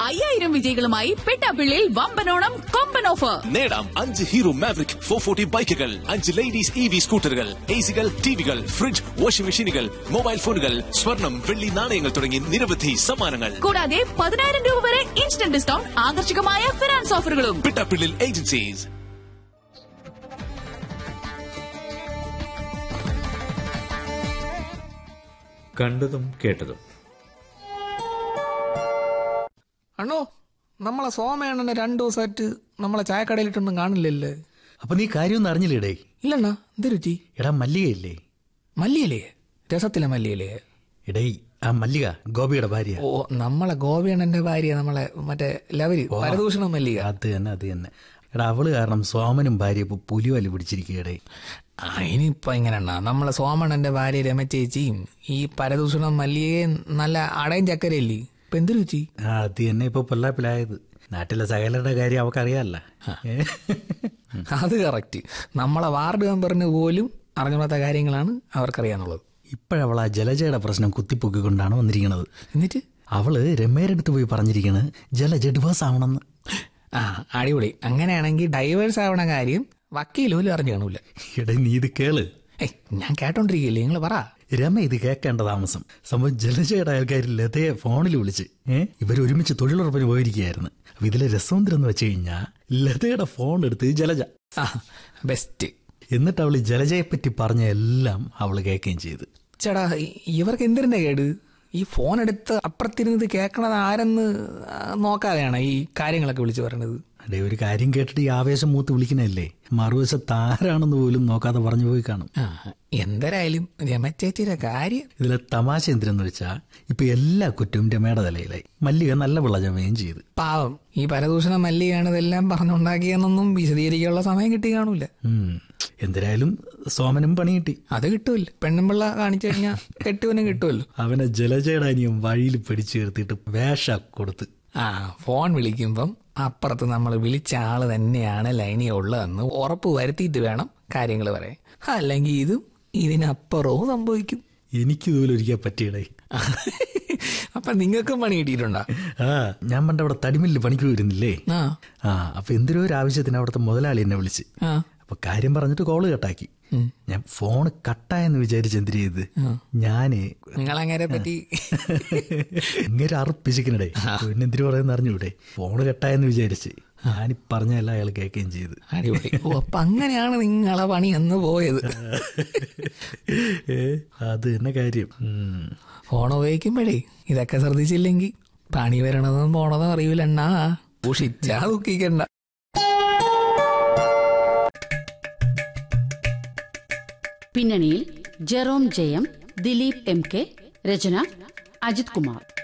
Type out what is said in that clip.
അയ്യായിരം വിജയികളുമായി പെട്ടാപ്പിള്ളിയിൽ വമ്പനോണം കൊമ്പൻ ഓഫർ നേടാം അഞ്ച് ഹീറോ മാവറിക് ഫോർ ഫോർട്ടി ബൈക്കുകൾ അഞ്ച് ലേഡീസ് ഇ വി സ്കൂട്ടറുകൾ എ സികൾ ടിവികൾ ഫ്രിഡ്ജ് വാഷിംഗ് മെഷീനുകൾ മൊബൈൽ ഫോണുകൾ സ്വർണം വെള്ളി നാണയങ്ങൾ തുടങ്ങി നിരവധി സമ്മാനങ്ങൾ കൂടാതെ പതിനായിരം രൂപ വരെ ഇൻസ്റ്റന്റ് ഡിസ്കൗണ്ട് ആകർഷകമായ ഫിനാൻസ് ഓഫറുകളും പിട്ടാപ്പിള്ളിൽ ഏജൻസീസ് കണ്ടതും കേട്ടതും അണ്ണോ നമ്മളെ സോമയണ്ണനെ രണ്ടു ദിവസമായിട്ട് നമ്മളെ ചായക്കടയിലിട്ടൊന്നും കാണില്ലല്ലേ അപ്പൊ നീ കാര്യമൊന്നും അറിഞ്ഞില്ലേടേ ഇല്ലണ്ണ എന്ത് രുചി എടാ മല്ലികയില്ലേ മല്ലിയലേ രസത്തിലെ മല്ലിയലേ എടേ ആ മല്ലിക ഗോപിയുടെ ഭാര്യ ഓ നമ്മളെ ഗോപിയണ്ണന്റെ ഭാര്യ നമ്മളെ മറ്റേ ലവരി പരദൂഷണം മല്ലിക അത് തന്നെ അത് തന്നെ എടാ അവള് കാരണം സോമനും ഭാര്യ ഇപ്പൊ പുലിവലി പിടിച്ചിരിക്കുകയടേ ആ ഇനിയിപ്പോ എങ്ങനെണ്ണ നമ്മളെ സോമണ്ണന്റെ ഭാര്യ രമചേച്ചിയും ഈ പരദൂഷണം മല്ലികയും നല്ല അടയും ചക്കരയില്ലേ ഇപ്പൊ എന്ത് രുചി ആ അത് തന്നെ ഇപ്പൊ പൊല്ലാപ്പിലായത് നാട്ടിലെ സകലരുടെ കാര്യം അവക്കറിയാല്ല അത് കറക്റ്റ് നമ്മളെ വാർഡ് മെമ്പറിന് പോലും അറിഞ്ഞാത്ത കാര്യങ്ങളാണ് അവർക്കറിയാന്നുള്ളത് ഇപ്പോഴവൾ ആ ജലജയുടെ പ്രശ്നം കുത്തിപ്പൊക്കിക്കൊണ്ടാണ് വന്നിരിക്കുന്നത് എന്നിട്ട് അവള് രമേരുടെ അടുത്ത് പോയി പറഞ്ഞിരിക്കണ് ജലജ ഡിവേഴ്സ് ആവണമെന്ന് ആ അടിപൊളി അങ്ങനെയാണെങ്കിൽ ഡൈവേഴ്സ് ആവണ കാര്യം വക്കീൽ പോലും അറിഞ്ഞു കാണൂല എടേ നീ ഇത് കേള് ഏയ് ഞാൻ കേട്ടോണ്ടിരിക്കില്ലേ നിങ്ങൾ പറ രമ ഇത് കേൾക്കേണ്ട താമസം സംഭവം ജലജയുടെ അയൽക്കാർ ലതയെ ഫോണിൽ വിളിച്ച് ഏഹ് ഇവർ ഒരുമിച്ച് തൊഴിലുറപ്പിന് പോയിരിക്കുകയായിരുന്നു അപ്പൊ ഇതിലെ രസവന്തരം എന്ന് വെച്ച് കഴിഞ്ഞാൽ ലതയുടെ ഫോൺ എടുത്ത് ജലജ ആ ബെസ്റ്റ് എന്നിട്ട് അവള് ജലജയെ പറ്റി പറഞ്ഞ എല്ലാം അവള് കേൾക്കുകയും ചെയ്തു ചേടാ ഇ- ഇവർക്ക് എന്തിന്റെ കേട് ഈ ഫോൺ എടുത്ത് അപ്പുറത്തിരുന്നത് കേൾക്കണത് ആരെന്ന് ആ, നോക്കാതെയാണ് ഈ കാര്യങ്ങളൊക്കെ വിളിച്ചു പറയണത് അടേ ഒരു കാര്യം കേട്ടിട്ട് ഈ ആവേശം മൂത്ത് വിളിക്കണല്ലേ മറുവശത്ത് ആരാണെന്ന് പോലും നോക്കാതെ പറഞ്ഞു പോയി കാണും ആ എന്തരായാലും രമച്ചേച്ചിയുടെ കാര്യം ഇതിലെ തമാശ എന്തിനെന്ന് വെച്ചാൽ ഇപ്പൊ എല്ലാ കുറ്റവും രമയുടെ തലയിലായി മല്ലിക നല്ല വിളജമയും ചെയ്തു പാവം ഈ പരദൂഷണ മല്ലിയാണ് ഇതെല്ലാം പറഞ്ഞുണ്ടാക്കിയെന്നൊന്നും വിശദീകരിക്കാനുള്ള സമയം കിട്ടി കാണൂല ഉം. എന്തിനായാലും സോമനും പണി കിട്ടി അത് കിട്ടുമല്ലോ പെണ്ണുമ്പിള്ള കാണിച്ചു കഴിഞ്ഞാൽ കെട്ടുവനും കിട്ടുമല്ലോ അവനെ ജലജയുടെ അനിയം വഴിയിൽ പിടിച്ചു നിർത്തിയിട്ട് വേഷ കൊടുത്ത് ആ ഫോൺ വിളിക്കുമ്പം അപ്പുറത്ത് നമ്മൾ വിളിച്ച ആള് തന്നെയാണ് ലൈനിൽ ഉള്ളതെന്ന് ഉറപ്പ് വരുത്തിയിട്ട് വേണം കാര്യങ്ങൾ പറയാൻ അല്ലെങ്കിൽ ഇതും ഇതിനപ്പുറവും സംഭവിക്കും എനിക്കിതുപോലെ ഒരിക്കൽ പറ്റിയടേ അപ്പൊ നിങ്ങൾക്കും പണി കിട്ടിയിട്ടുണ്ടോ ആ ഞാൻ പണ്ട് അവിടെ തടിമില്ല് പണിക്ക് വരുന്നില്ലേ ആ ആ അപ്പൊ എന്തിനോ ഒരു ആവശ്യത്തിന് അവിടുത്തെ മുതലാളി എന്നെ വിളിച്ച് ആ അപ്പൊ കാര്യം പറഞ്ഞിട്ട് കോള് കട്ടാക്കി ഞാൻ ഫോൺ കട്ടായെന്ന് വിചാരിച്ച് എന്തിനു ചെയ്ത് ഞാന് നിങ്ങളങ്ങനെ പറ്റി ഇങ്ങനെ അറുപ്പിച്ചിക്കണടേ പിന്നെ എന്തിനു പറയുന്ന അറിഞ്ഞൂടെ ഫോണ് കട്ടായെന്ന് വിചാരിച്ച് ഞാനീ പറഞ്ഞല്ല അയാൾ കേൾക്കുകയും ചെയ്ത് അടിപൊളി ഓ അപ്പൊ അങ്ങനെയാണ് നിങ്ങളെ പണി എന്ന് പോയത് ഏ അത് തന്നെ കാര്യം ഉം. ഫോൺ ഉപയോഗിക്കുമ്പോഴേ ഇതൊക്കെ ശ്രദ്ധിച്ചില്ലെങ്കിൽ പണി വരണതും പോണതും അറിയില്ലെണ്ണാ ഉഷിച്ചാ ദുഃഖിക്കണ്ട പിന്നണിയിൽ ജെറോം ജയം ദിലീപ് എം കെ രചന അജിത് കുമാർ